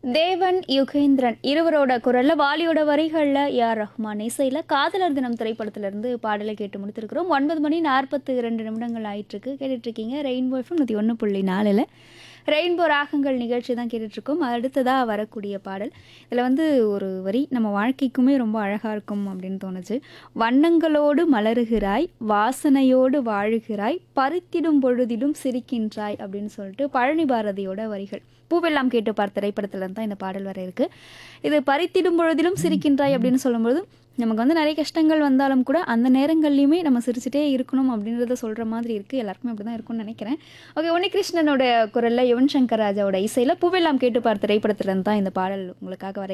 தேவன் யுகேந்திரன் இருவரோட குரல்ல வாலியோட வரிகள்ல யார் ரஹ்மான் இசையில காதலர் தினம் திரைப்படத்துல இருந்து பாடலை கேட்டு முடித்திருக்கிறோம் ஒன்பது மணி நாற்பத்தி இரண்டு நிமிடங்கள் ஆயிட்டு இருக்கு கேட்டுட்டு இருக்கீங்க ரெயின்போ எஃப்எம் நூற்றி ஒன்று புள்ளி நாலில் ரெயின்போ ராகங்கள் நிகழ்ச்சி தான் கேட்டுட்ருக்கோம் அடுத்ததாக வரக்கூடிய பாடல் இதில் வந்து ஒரு வரி நம்ம வாழ்க்கைக்குமே ரொம்ப அழகாக இருக்கும் அப்படின்னு தோணுச்சு வண்ணங்களோடு மலருகிறாய் வாசனையோடு வாழுகிறாய் பறித்திடும் பொழுதிலும் சிரிக்கின்றாய் அப்படின்னு சொல்லிட்டு பழனி பாரதியோட வரிகள் பூவெல்லாம் கேட்டு பார்த்த திரைப்படத்துல இருந்து தான் இந்த பாடல் வர இருக்கு இது பறித்திடும் பொழுதிலும் சிரிக்கின்றாய் அப்படின்னு சொல்லும்போது நமக்கு வந்து நிறைய கஷ்டங்கள் வந்தாலும் கூட அந்த நேரங்கள்லையுமே நம்ம சிரிச்சுட்டே இருக்கணும் அப்படின்றத சொல்கிற மாதிரி இருக்குது எல்லாருக்குமே அப்படி தான் இருக்கும்னு நினைக்கிறேன் ஓகே உன்னிகிருஷ்ணனோட குரலில் யுவன் சங்கர் ராஜாவோட இசையில் பூவெல்லாம் கேட்டு பார்த்த திரைப்படத்துல இருந்து தான் இந்த பாடல் உங்களுக்காக வர